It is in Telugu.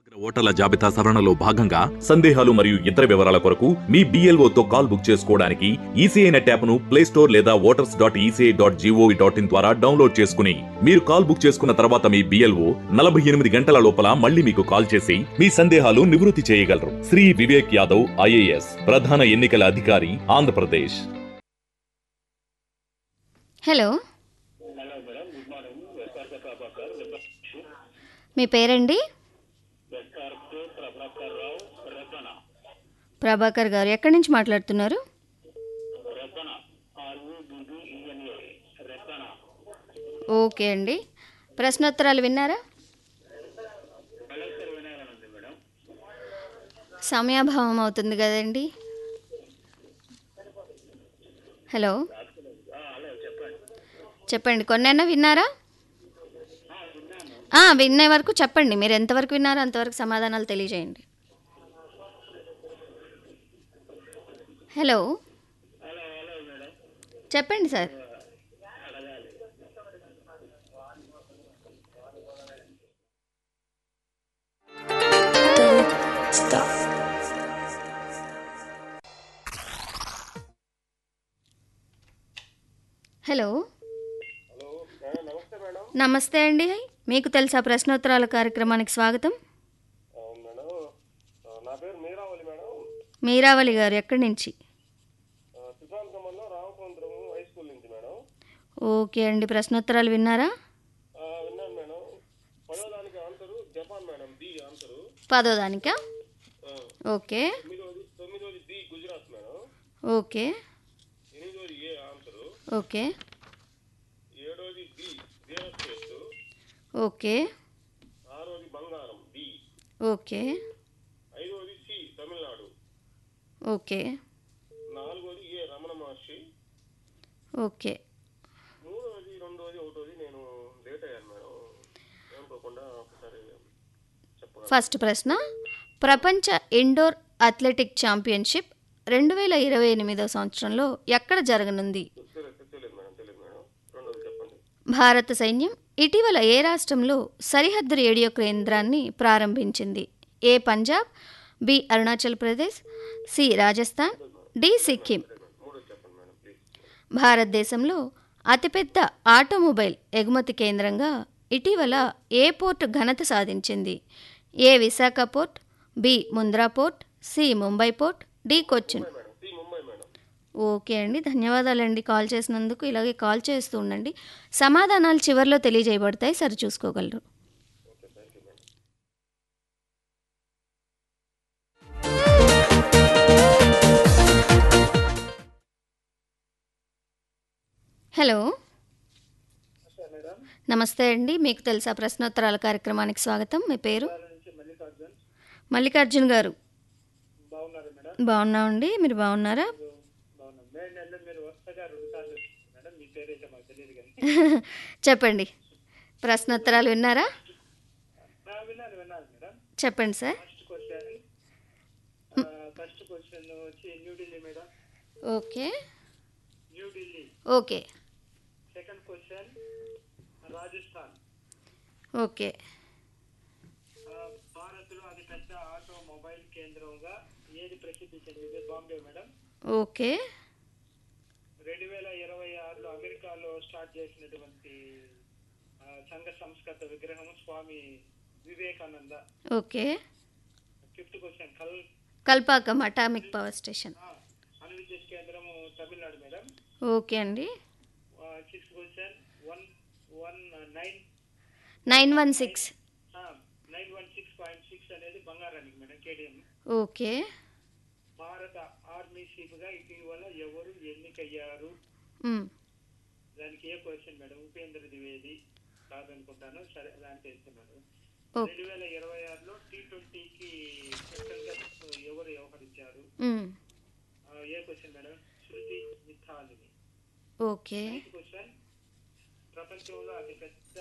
ఓటర్ల జాబితా సవరణలో భాగంగా సందేహాలు మరియు ఇతర వివరాల కొరకు మీ BLO తో కాల్ బుక్ చేసుకోవడానికి ఈసీఐ నెట్ యాప్ ను ప్లే స్టోర్ లేదా voters dot ECI dot GOV dot in ద్వారా డౌన్లోడ్ చేసుకుని మీరు కాల్ బుక్ చేసుకున్న తర్వాత మీ బిఎల్ఓ నలభై ఎనిమిది గంటల లోపల మళ్ళీ మీకు కాల్ చేసి మీ సందేహాలు నివృత్తి చేయగలరు శ్రీ వివేక్ యాదవ్ ఐఏఎస్ ప్రధాన ఎన్నికల అధికారి ఆంధ్రప్రదేశ్ హలో మీ పేరండి ప్రభాకర్ గారు ఎక్కడి నుంచి మాట్లాడుతున్నారు ఓకే అండి ప్రశ్నోత్తరాలు విన్నారా సమయాభావం అవుతుంది కదండి హలో చెప్పండి కొన్నైనా విన్నారా ఆ, వినే వరకు చెప్పండి మీరు ఎంతవరకు విన్నారో అంతవరకు సమాధానాలు తెలియజేయండి హలో చెప్పండి సార్ Don't stop. హలో నమస్తే అండి మీకు తెలుసా ప్రశ్నోత్తరాల కార్యక్రమానికి స్వాగతం అవును మేడం ఆ, నా పేరు మీరావళి మేడం మీరావళి గారు ఎక్కడి నుంచి ఆ, తుఫాన్ కమల్లో రామసముద్రం హై స్కూల్ నుంచి మేడం ఓకే అండి ప్రశ్నోత్తరాలు విన్నారా ఆ, విన్నాను మేడం పదో దానికి answer Japan madam B answer పదో దానికా ఆ, ఓకే తొమ్మిదోది తొమ్మిదోది బి గుజరాత్ మేడం ఓకే ఎనిమిదోది ఏ ఆన్సరు ఓకే ఏడోది బి వీర స్టేట్ ఓకే ఆరోది బంగారం బి ఓకే ఐదోది సి తమిళనాడు ఓకే నాలుగోది ఏ రమణ మహర్షి ఓకే మూడోది రెండోది ఒకటోది నేను లేట్ అయ్యాను మేడం ఏమనుకోకుండా ఒకసారి చెప్పగలను ఫస్ట్ ప్రశ్న ప్రపంచ ఇండోర్ అథ్లెటిక్ ఛాంపియన్షిప్ రెండు వేల ఇరవై ఎనిమిదో సంవత్సరంలో ఎక్కడ జరగనుంది తెలియదు తెలియదు మేడం తెలియదు మేడం రెండోది చెప్పండి భారత సైన్యం ఇటీవల ఏ రాష్ట్రంలో సరిహద్దు రేడియో కేంద్రాన్ని ప్రారంభించింది A Punjab B Arunachal Pradesh C Rajasthan D Sikkim మూడోది చెప్పండి మేడం ప్లీజ్ భారతదేశంలో అతిపెద్ద ఆటోమొబైల్ ఎగుమతి కేంద్రంగా ఇటీవల ఏ పోర్ట్ ఘనత సాధించింది A Visakha port B Mundra port C Mumbai port D Cochin madam C Mumbai madam okay అండి ధన్యవాదాలండి కాల్ చేసినందుకు ఇలాగే కాల్ చేస్తూ ఉండండి సమాధానాలు చివరిలో తెలియజేయబడతాయి సరి చూసుకోగలరు okay thank you madam hello madam నమస్తే అండి మీకు తెలుసా ప్రశ్నోత్తరాల కార్యక్రమానికి స్వాగతం మీ పేరు నుంచి మల్లికార్జున్ మల్లికార్జున్ గారు బాగున్నారు మేడం బాగున్నామండి మీరు బాగున్నారా బాగున్నాం మేడం నెలలో మీరు వరుసగా రెండు సార్లు వచ్చింది మేడం మీ పేరైతే మాకు తెలియదు కానీ చెప్పండి ప్రశ్నోత్తరాలు విన్నారా ఆ, విన్నాను విన్నాను మేడం చెప్పండి sir first question first question వచ్చి New Delhi madam okay New Delhi okay second question Rajasthan okay ఆ, భారత్లో అతి పెద్ద ఆటోమొబైల్ కేంద్రంగా ఏది ప్రసిద్ధి చెందింది బాంబే మేడం ఓకే రెండు వేల ఇరవై ఆరులో అమెరికాలో స్టార్ట్ చేసినటువంటి ఆ, సంఘ సంస్కృత విగ్రహం Swami Vivekananda okay fifth question కల్ కల్పాకం అటామిక్ పవర్ స్టేషన్ ఆ, అణు విద్యుత్ కేంద్రము తమిళనాడు మేడం ఓకే అండి sixth question one one nine nine one six nine one six point six అనేది బంగారానికి మేడం కేడిఎం ఓకే భారత ఆర్మీ చీఫ్ గా ఇటీవల ఎవరు ఎన్నికయ్యారు మ్, దానికి ఏ క్వశ్చన్ మేడం ఉపేంద్ర ద్వివేది కాదనుకుంటాను సరే దానికి వెళ్తున్నాను ఓకే రెండు వేల ఇరవై ఆరులో టీ ట్వంటీకి కెప్టెన్గా ఎవరు వ్యవహరించారు మ్, ఆ, ఏ క్వశ్చన్ మేడం శృతి మిథాలిని ఓకే క్వశ్చన్ ప్రపంచంలో అతి పెద్ద